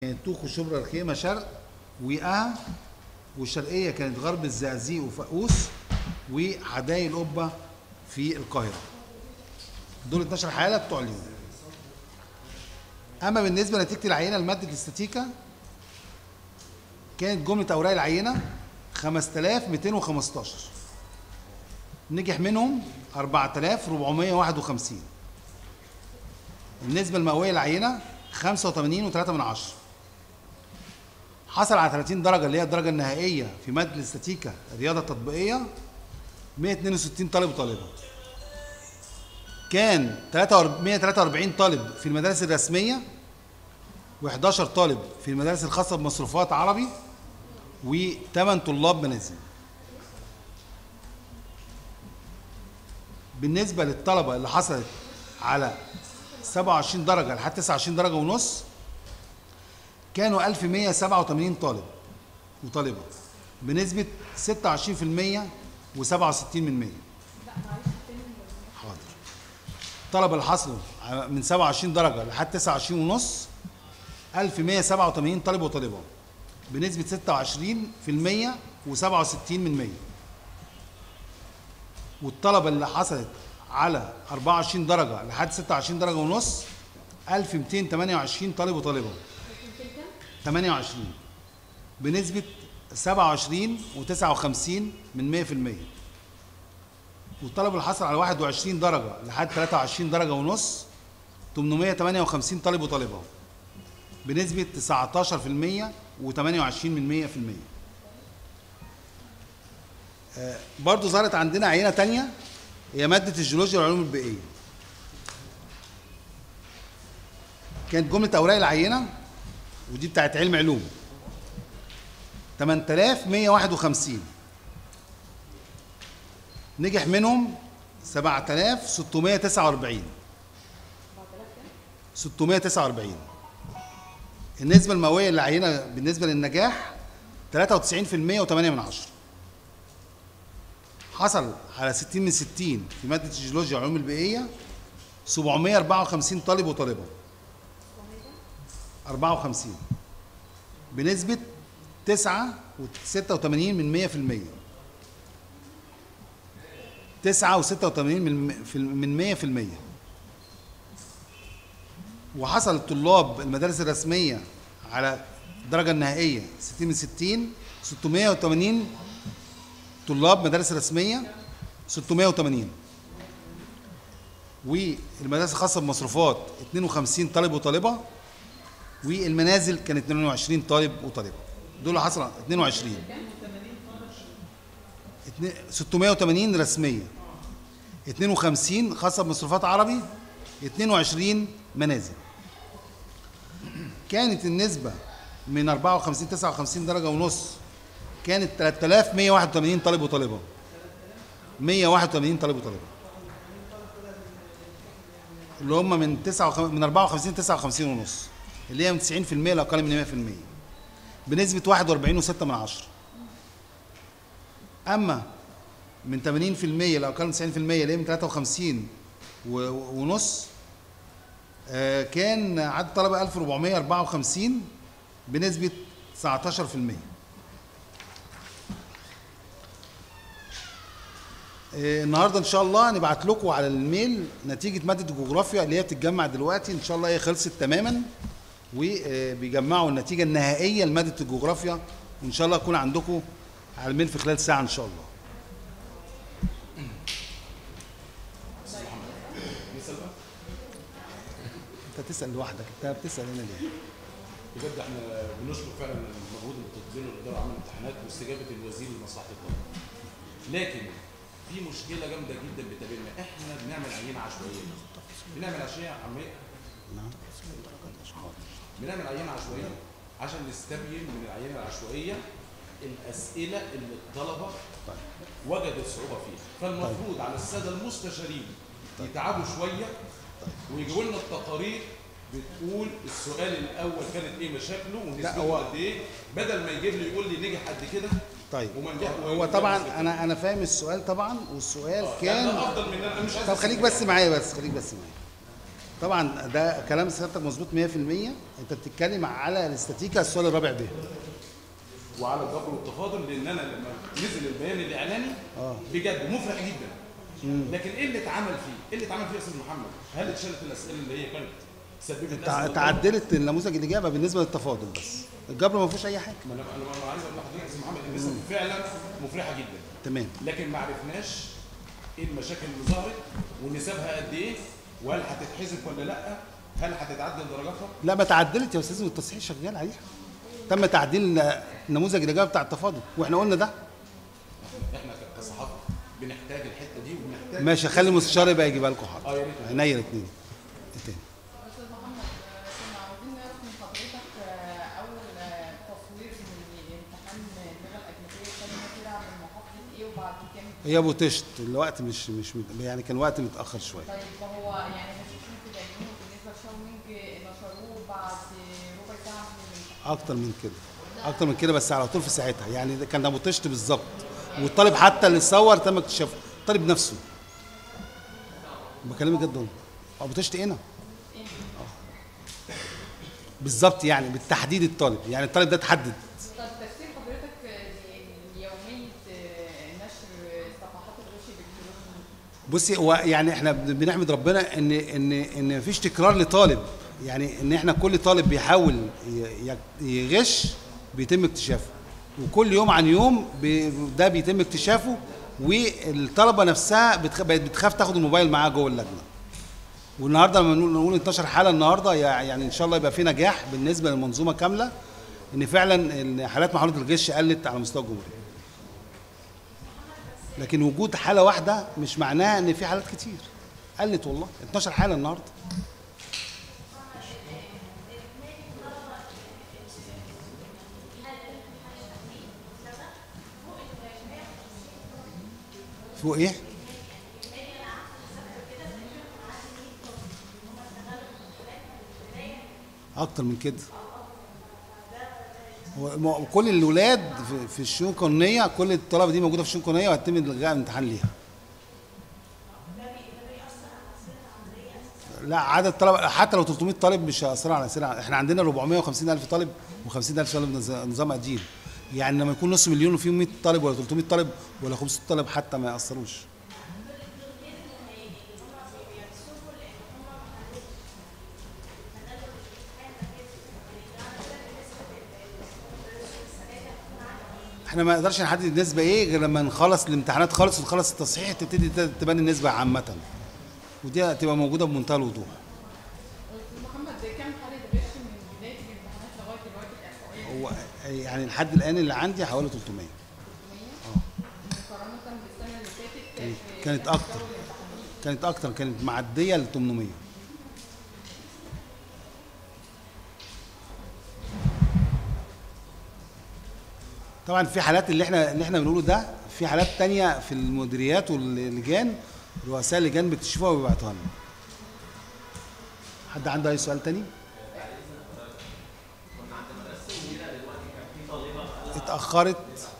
توخ وشبرا الخيمة شرق وقها والشرقية كانت غرب الزقازيق وفقوس وحدائق القبة في القاهرة دول 12 حالة بتوع اليوم أما بالنسبة لنتيجة العينة لمادة الاستاتيكا كانت جملة أوراق العينة 5215 نجح منهم 4451 النسبة المئوية للعينة 85 و3 من عشرة حصل على 30 درجة اللي هي الدرجة النهائية في مادة الاستاتيكا الرياضة التطبيقية 162 طالب وطالبة كان 143 طالب في المدارس الرسمية و11 طالب في المدارس الخاصة بمصروفات عربي و8 طلاب منازل بالنسبة للطلبة اللي حصلت على 27 درجة لحد 29 درجة ونص كانوا 1187 طالب وطالبة بنسبة 26% و67 من 100 حاضر الطلبة اللي حصلوا من 27 درجة لحد 29 ونص 1187 طالب وطالبة بنسبة 26% و67 من 100 والطلبة اللي حصلت على 24 درجة لحد 26 درجة ونص 1228 طالب وطالبة 28 بنسبة 27 و59 من 100% والطالب اللي حصل على 21 درجة لحد 23 درجة ونص 858 طالب وطالبة بنسبة 19% و28 من 100% آه برضو ظهرت عندنا عينة تانية هي مادة الجيولوجيا والعلوم البيئية كانت جملة أوراق العينة ودي بتاعت علم علوم 8151 نجح منهم 7649 649 النسبة المئوية للعينة بالنسبة للنجاح 93% و8 من عشرة حصل على 60 من 60 في مادة الجيولوجيا والعلوم البيئية 754 طالب وطالبة 54 بنسبة 9 و86 من 100% 9 و86 من من 100% وحصل طلاب المدارس الرسمية على الدرجة النهائية 60 من 60 680 طلاب مدارس رسمية 680 والمدارس الخاصة بمصروفات 52 طالب وطالبة والمنازل كان 22 طالب وطالبة دول حصل 22 680 رسمية 52 خاصة بمصروفات عربي 22 منازل كانت النسبة من 54 59 درجة ونص كانت 3181 طالب وطالبة 181 طالب وطالبة اللي هم من 9 من 54 59 ونص اللي هي من 90% لاقل من 100% بنسبة 41 و6 من عشرة أما من 80% لاقل من 90% اللي هي من 53 ونص آه كان عدد الطلبة 1454 بنسبة 19% النهارده ان شاء الله هنبعت لكم على الميل نتيجه ماده الجغرافيا اللي هي بتتجمع دلوقتي ان شاء الله هي خلصت تماما وبيجمعوا النتيجه النهائيه لماده الجغرافيا وان شاء الله يكون عندكم على الميل في خلال ساعه ان شاء الله انت تسال لوحدك انت بتسال هنا ليه بجد احنا بنشكر فعلا المجهود اللي بتبذله الاداره عمل الامتحانات واستجابه الوزير لمصلحه الطلبه. لكن في مشكله جامده جدا بتقابلنا احنا بنعمل عينه عشوائيه بنعمل عشوائيه عمليه نعم بنعمل عينه عشوائيه عشان نستبين من العينه العشوائيه الاسئله اللي الطلبه وجدت صعوبه فيها فالمفروض على الساده المستشارين يتعبوا شويه ويجيبوا لنا التقارير بتقول السؤال الاول كانت ايه مشاكله ونسبته هو- قد ايه بدل ما يجيب لي يقول لي نجح قد كده طيب وما نجح هو طبعا انا انا فاهم السؤال طبعا والسؤال كان كان افضل من انا مش عايز طب خليك بس معايا بس خليك بس معايا طبعا ده كلام سيادتك مظبوط 100% انت بتتكلم على الاستاتيكا السؤال الرابع به وعلى الجبر والتفاضل لان انا لما نزل البيان الاعلاني بجد مفرح جدا لكن ايه اللي اتعمل فيه؟ ايه اللي اتعمل فيه يا استاذ محمد؟ هل اتشالت الاسئله اللي هي كانت سببت تع- أزمة تعدلت النموذج الاجابه بالنسبه للتفاضل بس الجبر ما فيهوش اي حاجه ما انا انا أنا عايز اقول لحضرتك يا استاذ محمد النسب فعلا مفرحه جدا تمام لكن ما عرفناش ايه المشاكل اللي ظهرت ونسبها قد ايه وهل هتتحذف ولا لا؟ هل هتتعدل درجاتها؟ لا ما تعدلت يا استاذ والتصحيح شغال عليها تم تعديل نموذج الاجابه بتاع التفاضل واحنا قلنا ده احنا ك- كصحافه بنحتاج الحته دي وبنحتاج ماشي خلي المستشار يبقى يجيبها لكم حاضر اه يا ريت عينيا الاثنين تاني استاذ محمد آه، كنا عاوزين نعرف من حضرتك آه، اول آه، تصوير من امتحان اللغه الاجنبيه كان طلع من محافظه ايه وبعد كام هي بوتشت الوقت مش مش يعني كان وقت متاخر شويه طيب ما هو يعني مش في بعينه بالنسبه لشاومينج نشروه بعد ربع ساعه من الامتحان اكتر من كده اكتر من كده بس على طول في ساعتها يعني ده كان ده بوتشت بالظبط والطالب حتى اللي صور تم اكتشافه الطالب نفسه بكلمك جد والله اه بوتشت هنا بالظبط يعني بالتحديد الطالب يعني الطالب ده اتحدد طب تفسير حضرتك آه، ليوميه آه، نشر صفحات الغش الالكتروني بصي هو يعني احنا بن- بنحمد ربنا ان ان ان مفيش تكرار لطالب يعني ان احنا كل طالب بيحاول ي- ي- يغش بيتم اكتشافه وكل يوم عن يوم بي- ده بيتم اكتشافه والطلبه نفسها بتخ- بقت بتخاف تاخد الموبايل معاها جوه اللجنه والنهارده لما نقول نقول 12 حاله النهارده يع- يعني ان شاء الله يبقى في نجاح بالنسبه للمنظومه كامله ان فعلا إن حالات محاوله الغش قلت على مستوى الجمهوريه لكن وجود حاله واحده مش معناها ان في حالات كتير قلت والله 12 حاله النهارده فوق ايه اكتر من كده هو ما- كل الاولاد في- في الشؤون القانونيه كل الطلبه دي موجوده في الشؤون القانونيه وهيتم الغاء الامتحان ليها لا عدد طلبه حتى لو 300 طالب مش هيأثروا على الاسئله احنا عندنا 450 الف طالب و50 الف طالب نظ- نظام قديم يعني لما يكون نص مليون وفيهم 100 طالب ولا 300 طالب ولا 500 طالب حتى ما يأثروش احنا ما نقدرش نحدد النسبه ايه غير لما نخلص الامتحانات خالص ونخلص التصحيح تبتدي ت- تبان النسبه عامه ودي هتبقى موجوده بمنتهى الوضوح استاذ محمد كم حاله غش من بدايه الامتحانات لغايه دلوقتي الاحصائيه هو يعني لحد الان اللي عندي حوالي 300 مقارنه بالسنه اللي فاتت كانت- في كانت جو أكتر. الامتحانات. كانت اكتر كانت معديه ل 800 طبعا في حالات اللي احنا اللي احنا بنقوله ده في حالات تانية في المديريات واللجان رؤساء اللجان بيكتشفوها وبيبعتوها لنا حد عنده اي سؤال تاني اتاخرت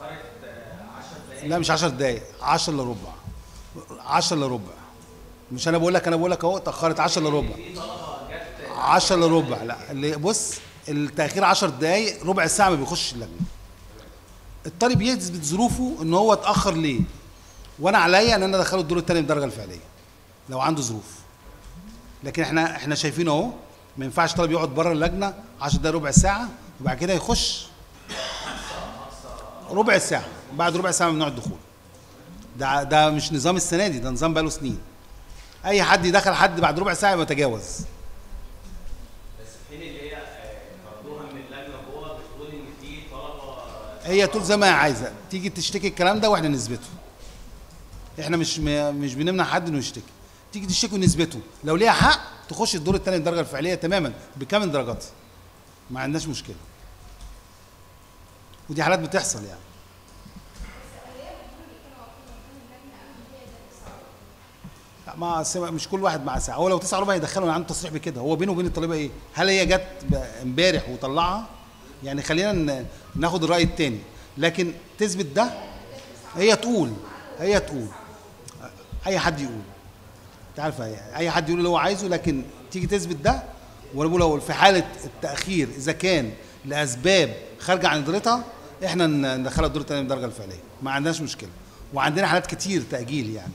لا مش 10 دقايق 10 الا ربع 10 الا ربع مش انا بقول لك انا بقول لك اهو اتاخرت 10 الا ربع 10 الا ربع لا اللي بص التاخير 10 دقايق ربع ساعه ما بيخش اللجنه الطالب يثبت ظروفه ان هو اتاخر ليه وانا عليا ان انا ادخله الدور الثاني بالدرجه الفعليه لو عنده ظروف لكن احنا احنا شايفين اهو ما ينفعش طالب يقعد بره اللجنه 10 دقايق ربع ساعه وبعد كده يخش ربع ساعه بعد ربع ساعه ممنوع الدخول ده ده مش نظام السنه دي ده نظام بقاله سنين اي حد يدخل حد بعد ربع ساعه يبقى تجاوز بس في حين اللي هي آه، فرضوها من اللجنه جوه بتقول ان في طلبه هي طول زي ما هي عايزه تيجي تشتكي الكلام ده واحنا نثبته احنا مش م- مش بنمنع حد انه يشتكي تيجي تشتكي ونثبته لو ليها حق تخش الدور الثاني الدرجه الفعليه تماما بكامل درجاتها ما عندناش مشكله ودي حالات بتحصل يعني لا ما سمع- مش كل واحد مع ساعه هو لو تسعة ربع يدخله عنده تصريح بكده هو بينه وبين الطالبه ايه هل هي جت ب- امبارح وطلعها يعني خلينا ن- ناخد الراي التاني لكن تثبت ده هي تقول هي تقول اي حد يقول انت عارف اي حد يقول اللي هو عايزه لكن تيجي تثبت ده وانا بقول لو في حاله التاخير اذا كان لاسباب خارجه عن قدرتها احنا ن- ندخلها الدور الثاني بالدرجه الفعليه ما عندناش مشكله وعندنا حالات كتير تاجيل يعني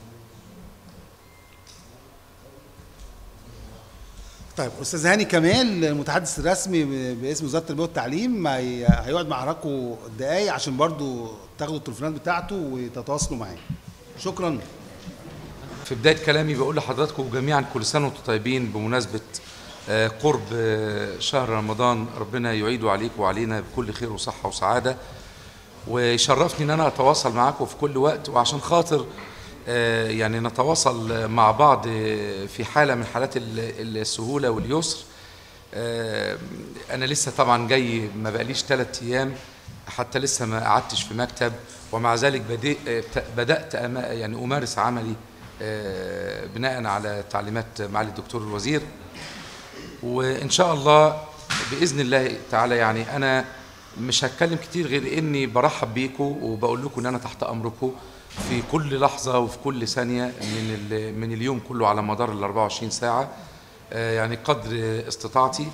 طيب استاذ هاني كمال المتحدث الرسمي ب- باسم وزاره التربيه والتعليم ما ي- هيقعد مع حضراتكم دقايق عشان برضو تاخدوا التليفونات بتاعته وتتواصلوا معاه شكرا في بداية كلامي بقول لحضراتكم جميعا كل سنة وانتم طيبين بمناسبة آه، قرب آه، شهر رمضان ربنا يعيده عليكم وعلينا بكل خير وصحة وسعادة ويشرفني ان انا اتواصل معاكم في كل وقت وعشان خاطر آه، يعني نتواصل مع بعض آه، في حالة من حالات ال- السهولة واليسر آه، انا لسه طبعا جاي ما بقاليش ثلاث ايام حتى لسه ما قعدتش في مكتب ومع ذلك بدي- آه، بت- بدات أما- يعني امارس عملي آه، بناء على تعليمات معالي الدكتور الوزير وان شاء الله باذن الله تعالى يعني انا مش هتكلم كتير غير اني برحب بيكم وبقول لكم ان انا تحت امركم في كل لحظه وفي كل ثانيه من ال- من اليوم كله على مدار ال 24 ساعه آه، يعني قدر استطاعتي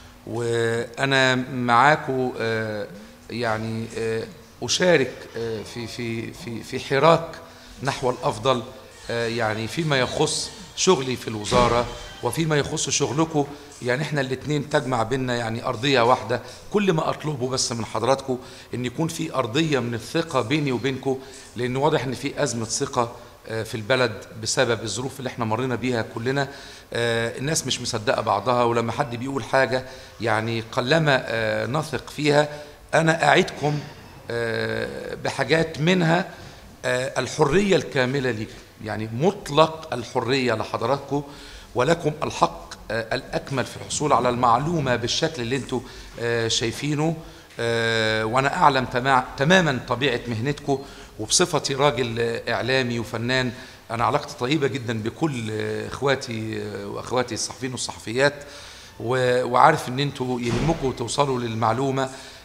وانا معاكم آه، يعني آه، اشارك آه، في في في في حراك نحو الافضل آه، يعني فيما يخص شغلي في الوزاره وفيما يخص شغلكم يعني احنا الاثنين تجمع بينا يعني ارضيه واحده كل ما اطلبه بس من حضراتكم ان يكون في ارضيه من الثقه بيني وبينكم لان واضح ان في ازمه ثقه آه، في البلد بسبب الظروف اللي احنا مرينا بيها كلنا آه، الناس مش مصدقه بعضها ولما حد بيقول حاجه يعني قلما آه، نثق فيها انا اعدكم آه، بحاجات منها آه، الحريه الكامله ليكم يعني مطلق الحريه لحضراتكم ولكم الحق آه، الاكمل في الحصول على المعلومه بالشكل اللي انتم آه، شايفينه آه، وانا اعلم تمع- تماما طبيعه مهنتكم وبصفتي راجل آه، اعلامي وفنان انا علاقتي طيبه جدا بكل آه، اخواتي آه، واخواتي الصحفيين والصحفيات و- وعارف ان انتوا يهمكم توصلوا للمعلومه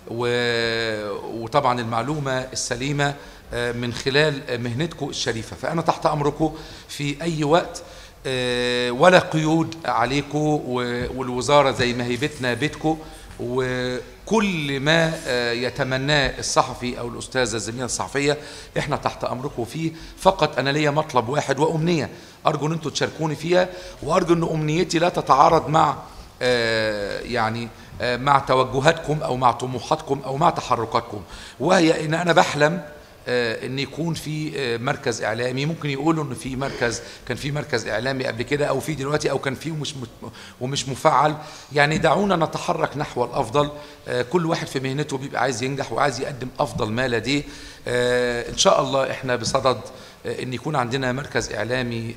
و- وطبعا المعلومه السليمه آه، من خلال مهنتكم الشريفه فانا تحت امركم في اي وقت آه، ولا قيود عليكم و- والوزاره زي ما هي بيتنا بيتكم وكل ما آه، يتمناه الصحفي او الاستاذه الزميله الصحفيه احنا تحت امركم فيه فقط انا ليا مطلب واحد وامنيه ارجو ان انتم تشاركوني فيها وارجو ان امنيتي لا تتعارض مع آه، يعني آه، مع توجهاتكم او مع طموحاتكم او مع تحركاتكم وهي ان انا بحلم آه، ان يكون في آه، مركز اعلامي ممكن يقولوا ان في مركز كان في مركز اعلامي قبل كده او في دلوقتي او كان في ومش مت- ومش مفعل يعني دعونا نتحرك نحو الافضل آه، كل واحد في مهنته بيبقى عايز ينجح وعايز يقدم افضل ما لديه آه، ان شاء الله احنا بصدد آه، ان يكون عندنا مركز اعلامي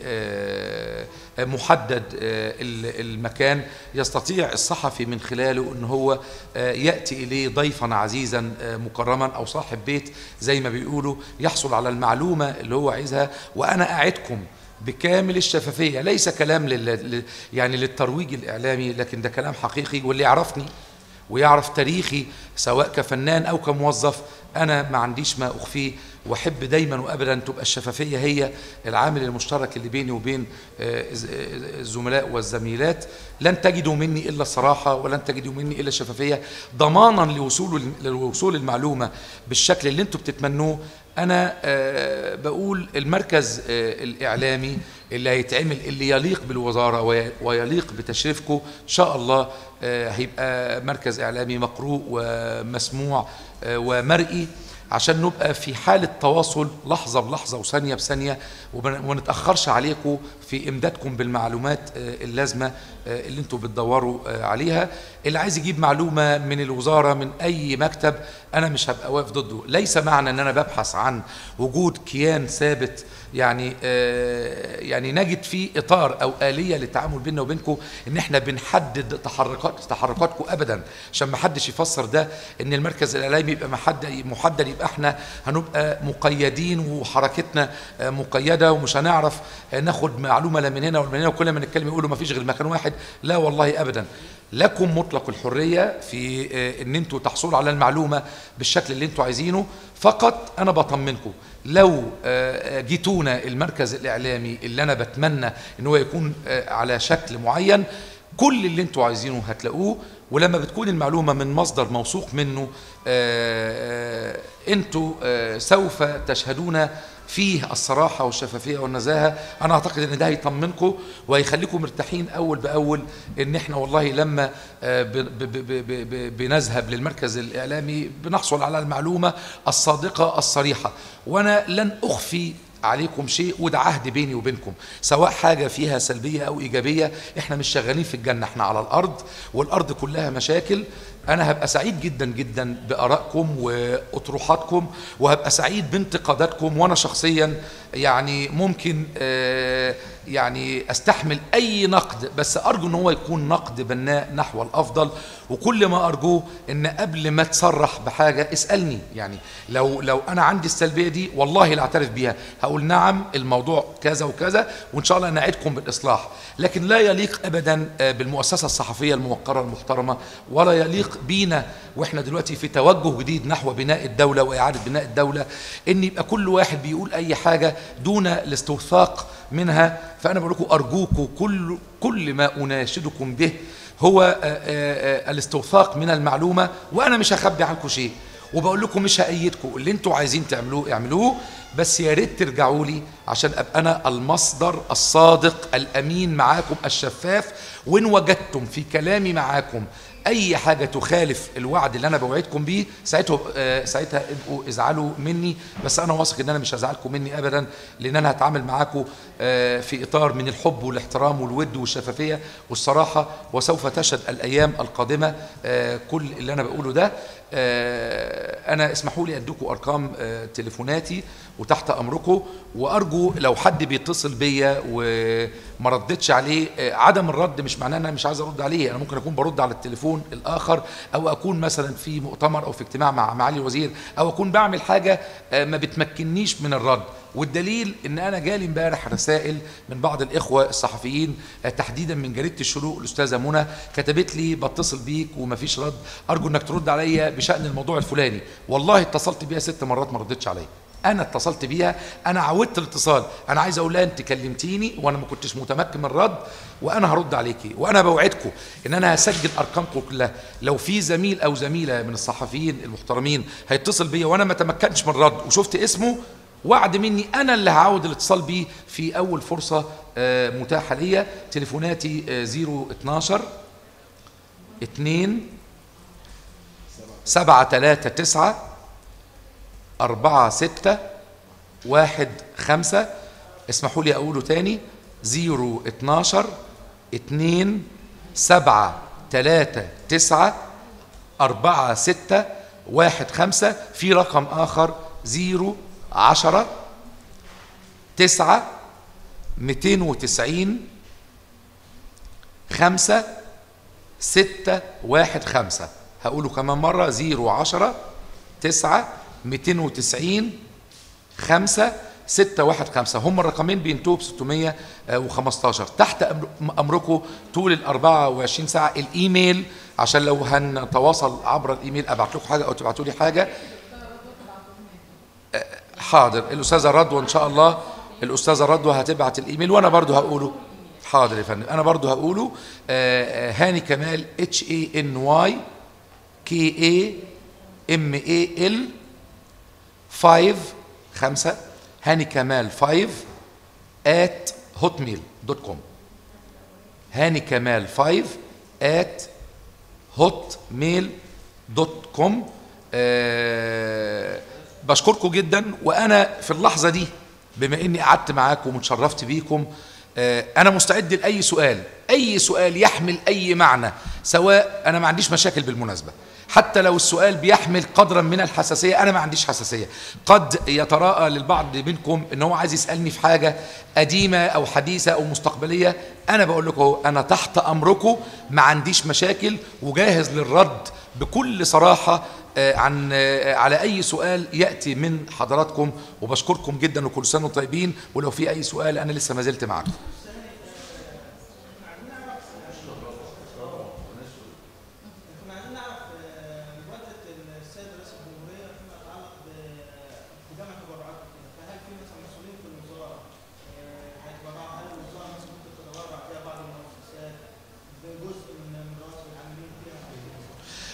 آه، آه، محدد آه، ال- المكان يستطيع الصحفي من خلاله ان هو آه، ياتي اليه ضيفا عزيزا آه، مكرما او صاحب بيت زي ما بيقولوا يحصل على المعلومه اللي هو عايزها وانا اعدكم بكامل الشفافيه ليس كلام لل... لل- يعني للترويج الاعلامي لكن ده كلام حقيقي واللي يعرفني ويعرف تاريخي سواء كفنان او كموظف انا ما عنديش ما اخفيه واحب دايما وابدا تبقى الشفافيه هي العامل المشترك اللي بيني وبين آه، الز- آه، الزملاء والزميلات لن تجدوا مني الا الصراحه ولن تجدوا مني الا الشفافيه ضمانا لوصول لوصول المعلومه بالشكل اللي انتم بتتمنوه انا آه، بقول المركز آه، الاعلامي اللي هيتعمل اللي يليق بالوزاره وي- ويليق بتشريفكم ان شاء الله آه، هيبقى مركز اعلامي مقروء ومسموع آه، ومرئي عشان نبقى في حالة تواصل لحظة بلحظة وثانية بثانية وما نتأخرش عليكم في إمدادكم بالمعلومات آه، اللازمة آه، اللي انتوا بتدوروا آه، عليها اللي عايز يجيب معلومة من الوزارة من أي مكتب أنا مش هبقى واقف ضده ليس معنى أن أنا ببحث عن وجود كيان ثابت يعني آه، يعني نجد فيه اطار او اليه للتعامل بيننا وبينكم ان احنا بنحدد تحركات تحركاتكم ابدا عشان ما حدش يفسر ده ان المركز الاعلامي يبقى محدد محدد يبقى احنا هنبقى مقيدين وحركتنا آه، مقيده ومش هنعرف آه، ناخد معلومات المعلومه لا من هنا ولا من هنا وكل ما نتكلم يقولوا ما فيش غير مكان واحد لا والله ابدا لكم مطلق الحريه في آه، ان انتوا تحصلوا على المعلومه بالشكل اللي انتوا عايزينه فقط انا بطمنكم لو آه، جيتونا المركز الاعلامي اللي انا بتمنى ان هو يكون آه، على شكل معين كل اللي انتوا عايزينه هتلاقوه ولما بتكون المعلومه من مصدر موثوق منه آه، آه، انتوا آه، سوف تشهدون فيه الصراحه والشفافيه والنزاهه انا اعتقد ان ده هيطمنكم وهيخليكم مرتاحين اول باول ان احنا والله لما آه، ب- ب- ب- ب- ب- ب- بنذهب للمركز الاعلامي بنحصل على المعلومه الصادقه الصريحه وانا لن اخفي عليكم شيء وده عهد بيني وبينكم سواء حاجه فيها سلبيه او ايجابيه احنا مش شغالين في الجنه احنا على الارض والارض كلها مشاكل انا هبقى سعيد جدا جدا بارائكم واطروحاتكم وهبقى سعيد بانتقاداتكم وانا شخصيا يعني ممكن آه، يعني استحمل اي نقد بس ارجو ان هو يكون نقد بناء نحو الافضل وكل ما ارجوه ان قبل ما تصرح بحاجه اسالني يعني لو لو انا عندي السلبيه دي والله لا اعترف بيها هقول نعم الموضوع كذا وكذا وان شاء الله نعدكم بالاصلاح لكن لا يليق ابدا آه، بالمؤسسه الصحفيه الموقره المحترمه ولا يليق بينا واحنا دلوقتي في توجه جديد نحو بناء الدوله واعاده بناء الدوله ان يبقى كل واحد بيقول اي حاجه دون الاستوثاق منها فانا بقول لكم ارجوكم كل كل ما اناشدكم به هو آه، آه، آه، الاستوثاق من المعلومه وانا مش هخبي عنكم شيء وبقول لكم مش هأيدكم اللي انتوا عايزين تعملوه اعملوه بس يا ريت ترجعوا لي عشان ابقى انا المصدر الصادق الامين معاكم الشفاف وان وجدتم في كلامي معاكم اي حاجه تخالف الوعد اللي انا بوعدكم بيه ساعتها آه، ساعتها ابقوا ازعلوا مني بس انا واثق ان انا مش هزعلكم مني ابدا لان انا هتعامل معاكم آه، في اطار من الحب والاحترام والود والشفافيه والصراحه وسوف تشهد الايام القادمه آه، كل اللي انا بقوله ده آه، انا اسمحوا لي ادوكم ارقام آه، تليفوناتي وتحت امركم وارجو لو حد بيتصل بيا وما ردتش عليه آه، عدم الرد مش معناه ان انا مش عايز ارد عليه انا ممكن اكون برد على التليفون الاخر او اكون مثلا في مؤتمر او في اجتماع مع معالي الوزير او اكون بعمل حاجه آه، ما بتمكننيش من الرد والدليل ان انا جالي امبارح رسائل من بعض الاخوه الصحفيين آه، تحديدا من جريده الشروق الاستاذه منى كتبت لي بتصل بيك ومفيش رد ارجو انك ترد عليا بشان الموضوع الفلاني والله اتصلت بيها ست مرات ما ردتش عليا انا اتصلت بيها انا عودت الاتصال انا عايز اقول لها انت كلمتيني وانا ما كنتش متمكن من الرد وانا هرد عليكي وانا بوعدكم ان انا هسجل ارقامكم كلها لو في زميل او زميله من الصحفيين المحترمين هيتصل بيا وانا ما تمكنتش من الرد وشفت اسمه وعد مني انا اللي هعود الاتصال بيه في اول فرصه آه، متاحه ليا تليفوناتي آه، 012 2 7 3 9 أربعة ستة واحد خمسة اسمحوا لي أقوله تاني زيرو اتناشر اتنين سبعة تلاتة تسعة أربعة ستة واحد خمسة في رقم آخر زيرو عشرة تسعة ميتين وتسعين خمسة ستة واحد خمسة هقوله كمان مرة زيرو عشرة تسعة ميتين وتسعين خمسة ستة واحد خمسة هم الرقمين بينتهوا ب 615 تحت أمر- أمركم طول ال 24 ساعة الإيميل عشان لو هنتواصل عبر الإيميل أبعت لكم حاجة أو تبعتوا لي حاجة آه، حاضر الأستاذة رضوى إن شاء الله الأستاذة رضوى هتبعت الإيميل وأنا برضو هقوله حاضر يا فندم أنا برضو هقوله آه، آه، هاني كمال اتش اي ان واي كي اي ام اي ال 5 5 هاني كمال 5 at hotmail.com هاني كمال 5 at hotmail.com آه بشكركم جدا وانا في اللحظه دي بما اني قعدت معاكم وتشرفت بيكم آه انا مستعد لاي سؤال اي سؤال يحمل اي معنى سواء انا ما عنديش مشاكل بالمناسبه حتى لو السؤال بيحمل قدرا من الحساسيه انا ما عنديش حساسيه قد يتراءى للبعض منكم ان هو عايز يسالني في حاجه قديمه او حديثه او مستقبليه انا بقول لكم أهو، انا تحت امركم ما عنديش مشاكل وجاهز للرد بكل صراحه آه، عن آه، على اي سؤال ياتي من حضراتكم وبشكركم جدا وكل سنه وانتم طيبين ولو في اي سؤال انا لسه ما زلت معاكم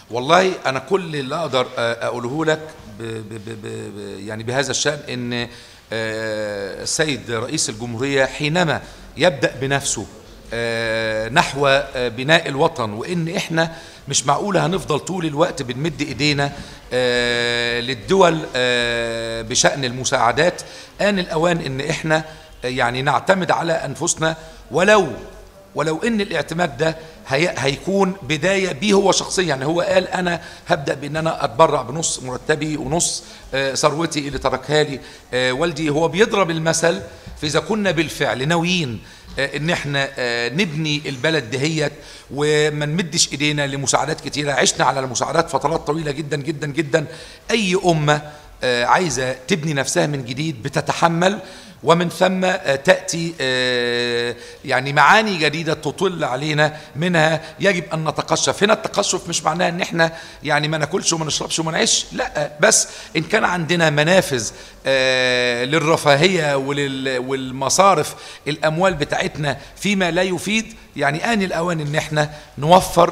والله انا كل اللي اقدر آه، اقوله لك ب ب ب ب ب- يعني بهذا الشان ان آه، السيد رئيس الجمهوريه حينما يبدا بنفسه آه، نحو آه، بناء الوطن وان احنا مش معقوله هنفضل طول الوقت بنمد ايدينا آه، للدول آه، بشان المساعدات ان الاوان ان احنا آه، يعني نعتمد على انفسنا ولو ولو ان الاعتماد ده هي هيكون بدايه بيه هو شخصيا يعني هو قال انا هبدا بان انا اتبرع بنص مرتبي ونص آه، ثروتي اللي تركها لي آه، والدي هو بيضرب المثل فاذا كنا بالفعل ناويين آه، ان احنا آه، نبني البلد دهيت وما نمدش ايدينا لمساعدات كتيره عشنا على المساعدات فترات طويله جدا جدا جدا اي امه آه، عايزه تبني نفسها من جديد بتتحمل ومن ثم آه، تأتي آه، يعني معاني جديدة تطل علينا منها يجب أن نتقشف هنا التقشف مش معناه أن احنا يعني ما ناكلش وما نشربش وما نعيش لا بس إن كان عندنا منافذ آه، للرفاهية ولل- والمصارف الأموال بتاعتنا فيما لا يفيد يعني آن الأوان أن احنا نوفر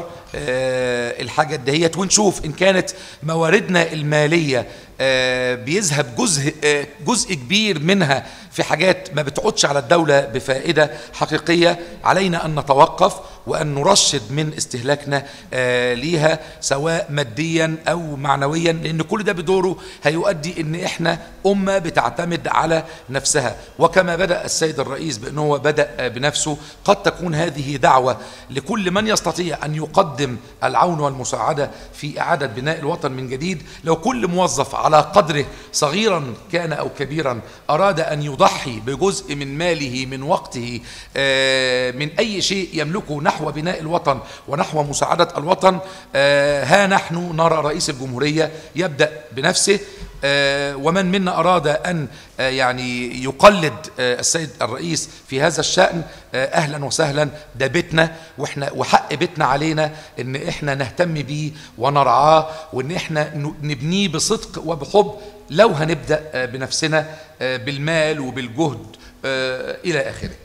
آه، الحاجات دهيت ونشوف إن كانت مواردنا المالية آه، بيذهب جزء آه، جزء كبير منها في حاجات ما بتعودش على الدولة بفائدة حقيقية علينا أن نتوقف وأن نرشد من استهلاكنا آه، ليها سواء ماديا أو معنويا لأن كل ده بدوره هيؤدي أن إحنا أمة بتعتمد على نفسها وكما بدأ السيد الرئيس بأنه هو بدأ آه، بنفسه قد تكون هذه دعوة لكل من يستطيع أن يقدم العون والمساعدة في إعادة بناء الوطن من جديد لو كل موظف على قدره صغيرا كان أو كبيرا أراد أن يضحي بجزء من ماله من وقته آه، من أي شيء يملكه نحو بناء الوطن ونحو مساعدة الوطن آه، ها نحن نرى رئيس الجمهورية يبدأ بنفسه آه، ومن منا أراد أن آه، يعني يقلد آه، السيد الرئيس في هذا الشأن آه، أهلا وسهلا ده بيتنا وإحنا وحق بيتنا علينا إن إحنا نهتم بيه ونرعاه وإن إحنا ن- نبنيه بصدق وبحب لو هنبدأ آه، بنفسنا آه، بالمال وبالجهد آه، إلى آخره